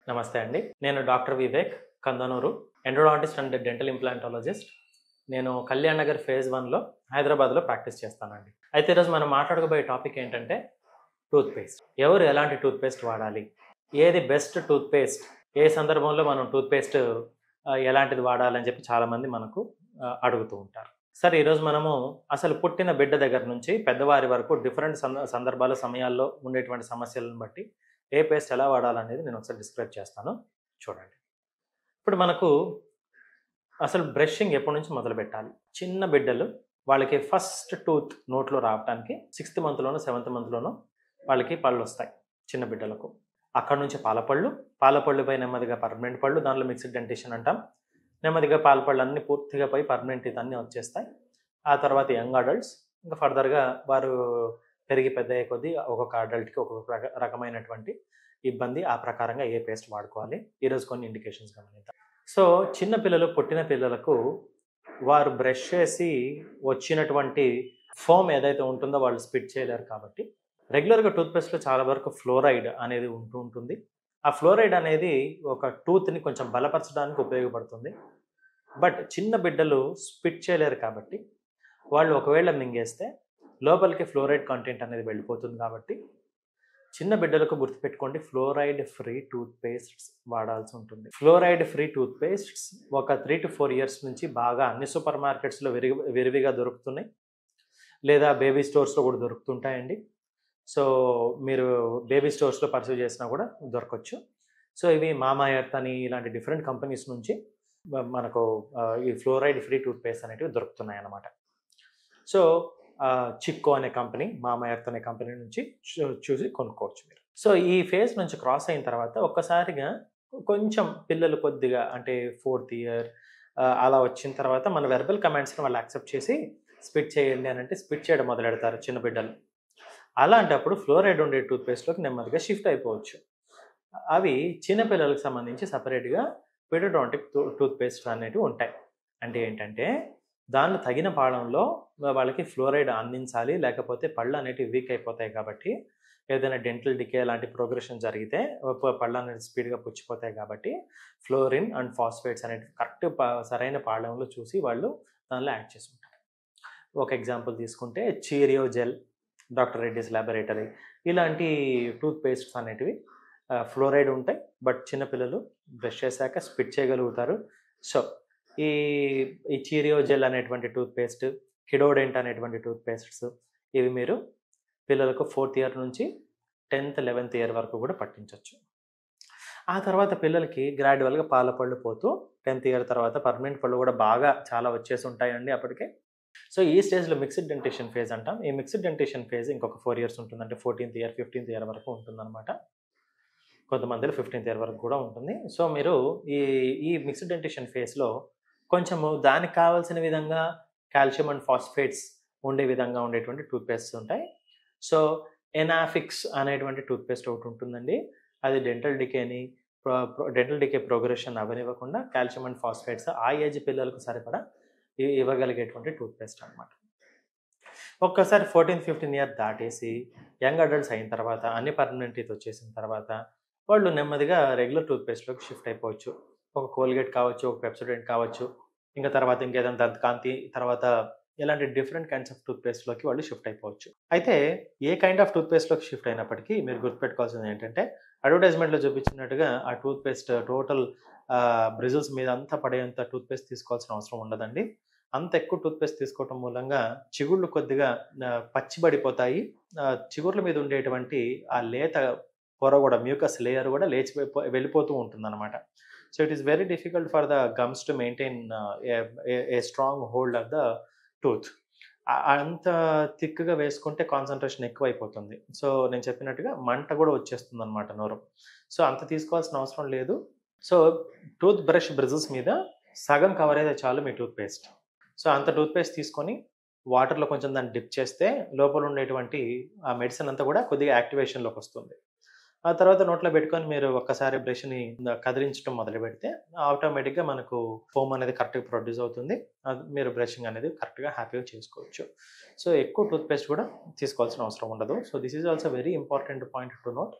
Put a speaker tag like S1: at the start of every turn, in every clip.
S1: నమస్తే అండి నేను doctor Vivek Kandanuru endodontist and dental implantologist నేను కళ్యాణ్ నగర్ ఫేజ్ వన్లో హైదరాబాద్లో ప్రాక్టీస్ చేస్తానండి అయితే ఈరోజు మనం మాట్లాడుకోబోయే టాపిక్ ఏంటంటే టూత్పేస్ట్ ఎవరు ఎలాంటి టూత్పేస్ట్ వాడాలి ఏది బెస్ట్ టూత్పేస్ట్ ఏ సందర్భంలో మనం టూత్పేస్ట్ ఎలాంటిది వాడాలని చెప్పి చాలామంది మనకు ఆ, అడుగుతూ ఉంటారు సరే ఈరోజు మనము అసలు పుట్టిన బిడ్డ దగ్గర నుంచి పెద్దవారి వరకు డిఫరెంట్ సంద- సందర్భాల సమయాల్లో ఉండేటువంటి సమస్యలను బట్టి ఏ పేస్ట్ ఎలా వాడాలనేది నేను ఒకసారి డిస్క్రైబ్ చేస్తాను చూడండి ఇప్పుడు మనకు అసలు బ్రషింగ్ ఎప్పటి నుంచి మొదలు పెట్టాలి చిన్న బిడ్డలు వాళ్ళకి ఫస్ట్ టూత్ నోట్లో రావడానికి సిక్స్త్ మంత్లోనో సెవెంత్ మంత్లోనో వాళ్ళకి పళ్ళు వస్తాయి చిన్న బిడ్డలకు అక్కడ నుంచి పాలపళ్ళు పాలపళ్ళు పై నెమ్మదిగా పర్మనెంట్ పళ్ళు దానిలో మిక్స్డ్ డెంటిషన్ అంటాం నెమ్మదిగా పాలపళ్ళు అన్ని పూర్తిగా పోయి పర్మనెంట్ ఇదన్నీ వచ్చేస్తాయి ఆ తర్వాత యంగ్ అడల్ట్స్ ఇంకా ఫర్దర్గా వారు పెరిగి పెద్ద అయ్యే కొద్దీ ఒక్కొక్క అడల్ట్కి ఒక్కొక్క రక- రకమైనటువంటి ఇబ్బంది ఆ ప్రకారంగా ఏ పేస్ట్ వాడుకోవాలి ఈరోజు కొన్ని ఇండికేషన్స్ గమనిద్దాం సో చిన్న పిల్లలు పుట్టిన పిల్లలకు వారు బ్రష్ చేసి వచ్చినటువంటి ఫోమ్ ఏదైతే ఉంటుందో వాళ్ళు స్పిట్ చేయలేరు కాబట్టి రెగ్యులర్గా టూత్పేస్ట్లో చాలా వరకు ఫ్లోరైడ్ అనేది ఉంటూ ఉంటుంది ఆ ఫ్లోరైడ్ అనేది ఒక టూత్ని కొంచెం బలపరచడానికి ఉపయోగపడుతుంది బట్ చిన్న బిడ్డలు స్పిట్ చేయలేరు కాబట్టి వాళ్ళు ఒకవేళ మింగేస్తే లోపలికి ఫ్లోరైడ్ కంటెంట్ అనేది వెళ్ళిపోతుంది కాబట్టి చిన్న బిడ్డలకు గుర్తుపెట్టుకోండి ఫ్లోరైడ్ ఫ్రీ టూత్ పేస్ట్స్ వాడాల్సి ఉంటుంది ఫ్లోరైడ్ ఫ్రీ టూత్ పేస్ట్స్ ఒక త్రీ టు ఫోర్ ఇయర్స్ నుంచి బాగా అన్ని సూపర్ మార్కెట్స్లో విరిగి విరివిగా దొరుకుతున్నాయి లేదా బేబీ స్టోర్స్లో కూడా దొరుకుతుంటాయండి సో మీరు బేబీ స్టోర్స్లో పర్సూ చేసినా కూడా దొరకవచ్చు సో ఇవి మామా ఎర్త్ అని ఇలాంటి డిఫరెంట్ కంపెనీస్ నుంచి మ- మనకు ఆ, ఈ ఫ్లోరైడ్ ఫ్రీ టూత్ పేస్ట్ అనేటివి దొరుకుతున్నాయి అన్నమాట సో ఆ, చిక్కో అనే కంపెనీ మామా ఎర్త్ అనే కంపెనీ నుంచి చూ- చూసి కొనుక్కోవచ్చు మీరు సో ఈ ఫేజ్ నుంచి క్రాస్ అయిన తర్వాత ఒక్కసారిగా కొంచెం పిల్లలు కొద్దిగా అంటే ఫోర్త్ ఇయర్ అలా వచ్చిన తర్వాత మన వెర్బల్ కమాండ్స్ని వాళ్ళు యాక్సెప్ట్ చేసి స్పిట్ చేయండి అని అంటే స్పిట్ చేయడం మొదలెడతారు చిన్న బిడ్డలు అలాంటప్పుడు ఫ్లోరైడ్ ఉండే టూత్పేస్ట్లోకి నెమ్మదిగా షిఫ్ట్ అయిపోవచ్చు అవి చిన్నపిల్లలకు సంబంధించి సపరేట్గా పెడోడాంటిక్ టూత్పేస్ట్ అనేటివి ఉంటాయి అంటే ఏంటంటే దానిలో తగిన పాళంలో వాళ్ళకి ఫ్లోరైడ్ అందించాలి లేకపోతే పళ్ళు అనేటివి వీక్ అయిపోతాయి కాబట్టి ఏదైనా డెంటల్ డికే లాంటి ప్రోగ్రెషన్ జరిగితే ప- పళ్ళు అనేది స్పీడ్గా పుచ్చిపోతాయి కాబట్టి ఫ్లోరిన్ అండ్ ఫాస్ఫేట్స్ అనేటివి కరెక్ట్ సరైన పాళంలో చూసి వాళ్ళు దానిలో యాడ్ చేసి ఉంటారు ఒక ఎగ్జాంపుల్ తీసుకుంటే Cheerio gel doctor Reddy's laboratory ఇలాంటి టూత్ పేస్ట్స్ అనేటివి ఫ్లోరైడ్ ఉంటాయి బట్ చిన్నపిల్లలు బ్రష్ చేశాక స్పిట్ చేయగలుగుతారు సో ఈ ఈ చీరియో జెల్ అనేటువంటి టూత్ పేస్ట్ కిడోడెంట్ అనేటువంటి టూత్ పేస్ట్స్ ఇవి మీరు పిల్లలకు ఫోర్త్ ఇయర్ నుంచి టెన్త్ లెవెన్త్ ఇయర్ వరకు కూడా పట్టించవచ్చు ఆ తర్వాత పిల్లలకి గ్రాడ్యువల్గా పాల పళ్ళు పోతూ టెన్త్ ఇయర్ తర్వాత పర్మనెంట్ పళ్ళు కూడా బాగా చాలా వచ్చేసి ఉంటాయండి అప్పటికే సో ఈ స్టేజ్లో మిక్స్డ్ డెంటేషన్ ఫేజ్ అంటాం ఈ మిక్స్డ్ డెంటేషన్ ఫేజ్ ఇంకొక ఫోర్ ఇయర్స్ ఉంటుంది అంటే ఫోర్టీన్త్ ఇయర్ ఫిఫ్టీన్త్ ఇయర్ వరకు ఉంటుందన్నమాట కొంతమందిలో ఫిఫ్టీన్త్ ఇయర్ వరకు కూడా ఉంటుంది సో మీరు ఈ ఈ మిక్స్డ్ డెంటేషన్ ఫేజ్లో కొంచెము దానికి కావాల్సిన విధంగా కాల్షియం అండ్ ఫాస్ఫేట్స్ ఉండే విధంగా ఉండేటువంటి టూత్పేస్ట్ ఉంటాయి సో ఎనాఫిక్స్ అనేటువంటి టూత్పేస్ట్ ఒకటి ఉంటుందండి అది డెంటల్ డికేని డెంటల్ డికే ప్రోగ్రెషన్ అవనివ్వకుండా కాల్షియం అండ్ ఫాస్ఫేట్స్ ఆ ఏజ్ పిల్లలకు సరిపడా ఇ- ఇవ్వగలిగేటువంటి టూత్పేస్ట్ అనమాట ఒక్కసారి ఫోర్టీన్ ఫిఫ్టీన్ ఇయర్ దాటేసి యంగ్ అడల్ట్స్ అయిన తర్వాత అన్ని పర్మనెంట్ ఇది వచ్చేసిన తర్వాత వాళ్ళు నెమ్మదిగా రెగ్యులర్ టూత్పేస్ట్లోకి షిఫ్ట్ అయిపోవచ్చు ఒక కోల్గేట్ కావచ్చు ఒక పెప్సోడెంట్ కావచ్చు ఇంకా తర్వాత ఇంకేదైనా దంతకాంతి తర్వాత ఇలాంటి డిఫరెంట్ కైండ్స్ ఆఫ్ టూత్పేస్ట్లోకి వాళ్ళు షిఫ్ట్ అయిపోవచ్చు అయితే ఏ కైండ్ ఆఫ్ టూత్పేస్ట్లోకి షిఫ్ట్ అయినప్పటికీ మీరు గుర్తుపెట్టుకోవాల్సింది ఏంటంటే అడ్వర్టైజ్మెంట్లో చూపించినట్టుగా ఆ టూత్పేస్ట్ టోటల్ బ్రిజిల్స్ మీద అంతా పడేంత టూత్పేస్ట్ తీసుకోవాల్సిన అవసరం ఉండదండి అంత ఎక్కువ టూత్పేస్ట్ తీసుకోవటం మూలంగా చిగుళ్ళు కొద్దిగా ఆ, పచ్చిబడిపోతాయి ఆ, చిగుర్ల మీద ఉండేటువంటి ఆ లేత పొర కూడా మ్యూకస్ లేయర్ కూడా లేచి వెళ్ళిపోతూ ఉంటుంది అనమాట so it is very difficult for the gums to maintain a strong hold of the tooth అంత థిక్గా వేసుకుంటే కాన్సన్ట్రేషన్ ఎక్కువ అయిపోతుంది సో నేను చెప్పినట్టుగా మంట కూడా వచ్చేస్తుంది అనమాట నోరు సో అంత తీసుకోవాల్సిన అవసరం లేదు సో టూత్ బ్రష్ బ్రిజిల్స్ మీద సగం కవర్ అయితే చాలు మీ టూత్ పేస్ట్ సో అంత టూత్ పేస్ట్ తీసుకొని వాటర్లో కొంచెం దాన్ని డిప్ చేస్తే లోపల ఉండేటువంటి ఆ మెడిసిన్ అంతా కూడా కొద్దిగా యాక్టివేషన్లోకి వస్తుంది ఆ తర్వాత నోట్లో పెట్టుకొని మీరు ఒక్కసారి బ్రష్ని కదిలించడం మొదలు పెడితే ఆటోమేటిక్గా మనకు ఫోమ్ అనేది కరెక్ట్గా ప్రొడ్యూస్ అవుతుంది అది మీరు బ్రషింగ్ అనేది కరెక్ట్గా హ్యాపీగా చేసుకోవచ్చు సో ఎక్కువ టూత్పేస్ట్ కూడా తీసుకోవాల్సిన అవసరం ఉండదు so this is also very important point to note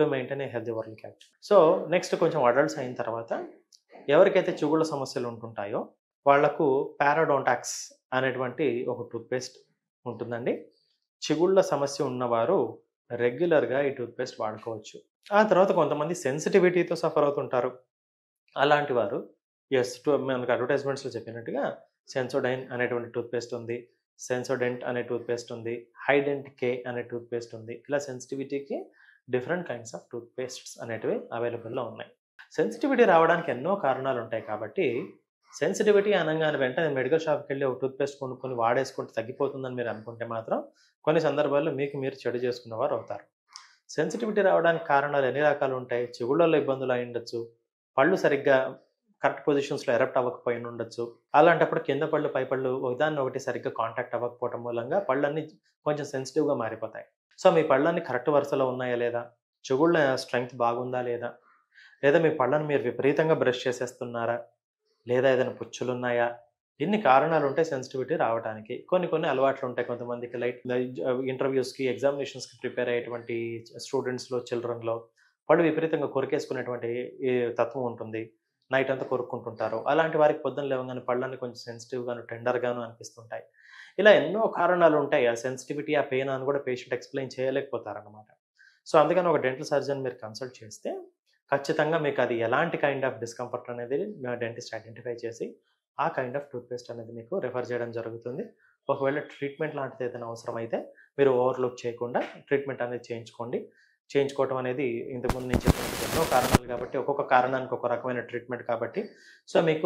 S1: to maintain a healthy oral cavity so next కొంచెం అడల్ట్స్ అయిన తర్వాత ఎవరికైతే చిగుళ్ళ సమస్యలు ఉంటుంటాయో వాళ్లకు పారాడోంటాక్స్ అనేటువంటి ఒక టూత్పేస్ట్ ఉంటుందండి చిగుళ్ళ సమస్య ఉన్నవారు రెగ్యులర్గా ఈ టూత్పేస్ట్ వాడుకోవచ్చు ఆ తర్వాత కొంతమంది సెన్సిటివిటీతో సఫర్ అవుతుంటారు అలాంటి వారు ఎస్ టు మనకు అడ్వర్టైజ్మెంట్స్లో చెప్పినట్టుగా సెన్సోడైన్ అనేటువంటి టూత్పేస్ట్ ఉంది సెన్సోడెంట్ అనే టూత్పేస్ట్ ఉంది హైడెంట్ కే అనే టూత్పేస్ట్ ఉంది ఇలా సెన్సిటివిటీకి డిఫరెంట్ కైండ్స్ ఆఫ్ టూత్పేస్ట్స్ అనేటివి అవైలబుల్లో ఉన్నాయి సెన్సిటివిటీ రావడానికి ఎన్నో కారణాలు ఉంటాయి కాబట్టి సెన్సిటివిటీ అనగానే వెంటనే మెడికల్ షాప్కి వెళ్ళి ఒక టూత్పేస్ట్ కొనుక్కొని వాడేసుకుంటే తగ్గిపోతుందని మీరు అనుకుంటే మాత్రం కొన్ని సందర్భాల్లో మీకు మీరు చెడు చేసుకున్నవారు అవుతారు సెన్సిటివిటీ రావడానికి కారణాలు ఎన్ని రకాలు ఉంటాయి చెవులలో ఇబ్బందులు అయి ఉండొచ్చు పళ్ళు సరిగ్గా కరెక్ట్ పొజిషన్స్లో ఎరప్ట్ అవ్వకపోయి ఉండొచ్చు అలాంటప్పుడు కింద పళ్ళు పై పళ్ళు ఒకదాన్ని ఒకటి సరిగ్గా కాంటాక్ట్ అవ్వకపోవడం మూలంగా పళ్ళన్నీ కొంచెం సెన్సిటివ్గా మారిపోతాయి సో మీ పళ్ళన్నీ కరెక్ట్ వరుసలో ఉన్నాయా లేదా చెవుళ్ళ స్ట్రెంగ్త్ బాగుందా లేదా లేదా మీ పళ్ళను మీరు విపరీతంగా బ్రష్ చేసేస్తున్నారా లేదా ఏదైనా పుచ్చులు ఉన్నాయా ఇన్ని కారణాలు ఉంటాయి సెన్సిటివిటీ రావడానికి కొన్ని కొన్ని అలవాట్లు ఉంటాయి కొంతమందికి లైట్ ఇంటర్వ్యూస్కి ఎగ్జామినేషన్స్కి ప్రిపేర్ అయ్యేటువంటి స్టూడెంట్స్లో చిల్డ్రన్లో వాళ్ళు విపరీతంగా కొరికేసుకునేటువంటి ఈ తత్వం ఉంటుంది నైట్ అంతా కొరుక్కుంటుంటారు అలాంటి వారికి పొద్దున్న లేవగానే పళ్ళని కొంచెం సెన్సిటివ్గాను టెండర్గాను అనిపిస్తుంటాయి ఇలా ఎన్నో కారణాలు ఉంటాయి ఆ సెన్సిటివిటీ ఆ పెయిన్ అని కూడా పేషెంట్ ఎక్స్ప్లెయిన్ చేయలేకపోతారన్నమాట సో అందుకని ఒక డెంటల్ సర్జన్ మీరు కన్సల్ట్ చేస్తే ఖచ్చితంగా మీకు అది ఎలాంటి కైండ్ ఆఫ్ డిస్కంఫర్ట్ అనేది డెంటిస్ట్ ఐడెంటిఫై చేసి ఆ కైండ్ ఆఫ్ టూత్పేస్ట్ అనేది మీకు రెఫర్ చేయడం జరుగుతుంది ఒకవేళ ట్రీట్మెంట్ లాంటిది ఏదైనా అవసరం అయితే మీరు ఓవర్లుక్ చేయకుండా ట్రీట్మెంట్ అనేది చేయించుకోండి చేయించుకోవటం అనేది ఇంతకుముందు నేను చెప్పిన ఎన్నో కారణాలు కాబట్టి ఒక్కొక్క కారణానికి ఒక రకమైన ట్రీట్మెంట్ కాబట్టి సో మీకు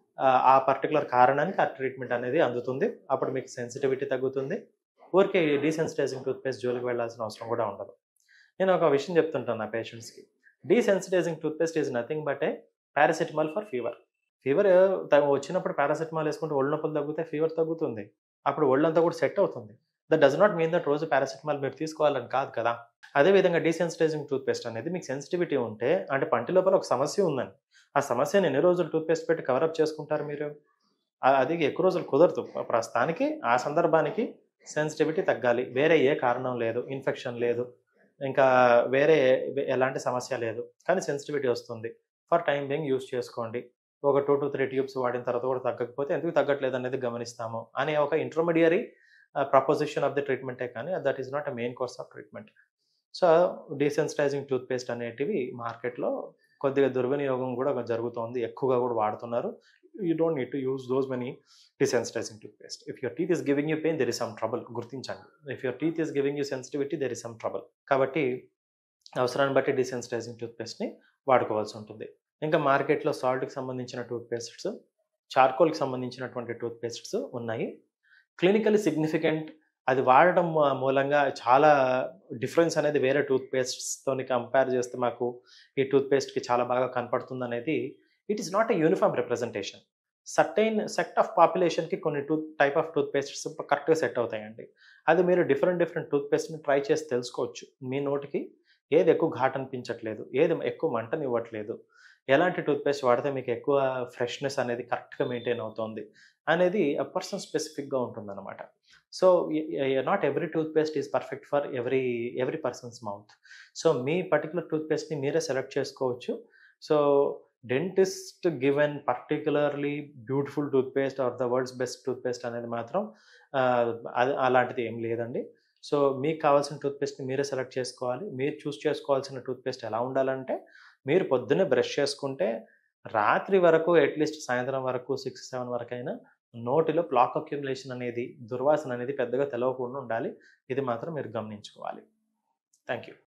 S1: ఆ పర్టికులర్ కారణానికి ఆ ట్రీట్మెంట్ అనేది అందుతుంది అప్పుడు మీకు సెన్సిటివిటీ తగ్గుతుంది ఊరికే డీసెన్సిటైజింగ్ టూత్పేస్ట్ జోలికి వెళ్ళాల్సిన అవసరం కూడా ఉండదు నేను ఒక విషయం చెప్తుంటాను నా పేషెంట్స్కి desensitizing toothpaste is nothing but a paracetamol for fever fever వచ్చినప్పుడు పారాసిటమాల్ వేసుకుంటే ఒళ్ళు నొప్పులు తగ్గితే ఫీవర్ తగ్గుతుంది అప్పుడు ఒళ్ళంతా కూడా సెట్ అవుతుంది that does not mean that రోజు పారాసిటమాల్ మీరు తీసుకోవాలని కాదు కదా అదేవిధంగా డీసెన్సిటైజింగ్ టూత్పేస్ట్ అనేది మీకు సెన్సిటివిటీ ఉంటే అంటే పంటి లోపల ఒక సమస్య ఉందని ఆ సమస్యను ఎన్ని రోజులు టూత్పేస్ట్ పెట్టి కవరప్ చేసుకుంటారు మీరు అది ఎక్కువ రోజులు కుదరదు ప్రస్తుతానికి ఆ సందర్భానికి సెన్సిటివిటీ తగ్గాలి వేరే ఏ కారణం లేదు ఇన్ఫెక్షన్ లేదు ఇంకా వేరే ఎలాంటి సమస్య లేదు కానీ సెన్సిటివిటీ వస్తుంది ఫర్ టైం బీయింగ్ యూస్ చేసుకోండి ఒక టూ టు త్రీ ట్యూబ్స్ వాడిన తర్వాత కూడా తగ్గకపోతే ఎందుకు తగ్గట్లేదు అనేది గమనిస్తాము అనే ఒక ఇంటర్మీడియరీ ప్రపోజిషన్ ఆఫ్ ది ట్రీట్మెంటే కానీ that is not a main course of treatment so desensitizing toothpaste అనేటివి మార్కెట్లో కొద్దిగా దుర్వినియోగం కూడా జరుగుతోంది ఎక్కువగా కూడా వాడుతున్నారు you don't need to use those many desensitizing toothpaste if your teeth is giving you pain there is some trouble గుర్తించండి if your teeth is giving you sensitivity there is some trouble కాబట్టి అవసరాన్ని బట్టి డిసెన్సిటైజింగ్ టూత్పేస్ట్ని వాడుకోవాల్సి ఉంటుంది ఇంకా మార్కెట్లో సాల్ట్కి సంబంధించిన టూత్పేస్ట్స్ చార్కోల్కి సంబంధించినటువంటి టూత్పేస్ట్స్ ఉన్నాయి క్లినికల్లీ సిగ్నిఫికెంట్ అది వాడటం మూలంగా చాలా డిఫరెన్స్ అనేది వేరే టూత్పేస్ట్స్తో కంపేర్ చేస్తే మాకు ఈ టూత్పేస్ట్కి చాలా బాగా కనపడుతుంది అనేది it is not a uniform representation certain set of పాపులేషన్కి కొన్ని టూత్ టైప్ ఆఫ్ టూత్పేస్ట్స్ కరెక్ట్గా సెట్ అవుతాయండి అది మీరు డిఫరెంట్ డిఫరెంట్ టూత్పేస్ట్ని ట్రై చేసి తెలుసుకోవచ్చు మీ నోటికి ఏది ఎక్కువ ఘాట్ అనిపించట్లేదు ఏది ఎక్కువ మంటనివ్వట్లేదు ఎలాంటి టూత్పేస్ట్ వాడితే మీకు ఎక్కువ ఫ్రెష్నెస్ అనేది కరెక్ట్గా మెయింటైన్ అవుతుంది అనేది పర్సన్ స్పెసిఫిక్గా ఉంటుందన్నమాట so not every toothpaste is perfect for every every person's mouth so మీ పర్టికులర్ టూత్పేస్ట్ని మీరే సెలెక్ట్ చేసుకోవచ్చు so dentist given particularly beautiful toothpaste or the world's best toothpaste అనేది మాత్రం అది అలాంటిది ఏం లేదండి సో మీకు కావాల్సిన టూత్పేస్ట్ని మీరే సెలెక్ట్ చేసుకోవాలి మీరు చూస్ చేసుకోవాల్సిన టూత్పేస్ట్ ఎలా ఉండాలంటే మీరు పొద్దున్నే బ్రష్ చేసుకుంటే రాత్రి వరకు అట్లీస్ట్ సాయంత్రం వరకు సిక్స్ సెవెన్ వరకు అయినా నోటిలో ప్లాక్ అక్యుములేషన్ అనేది దుర్వాసన అనేది పెద్దగా తెలవకుండా ఉండాలి ఇది మాత్రం మీరు గమనించుకోవాలి థ్యాంక్ యూ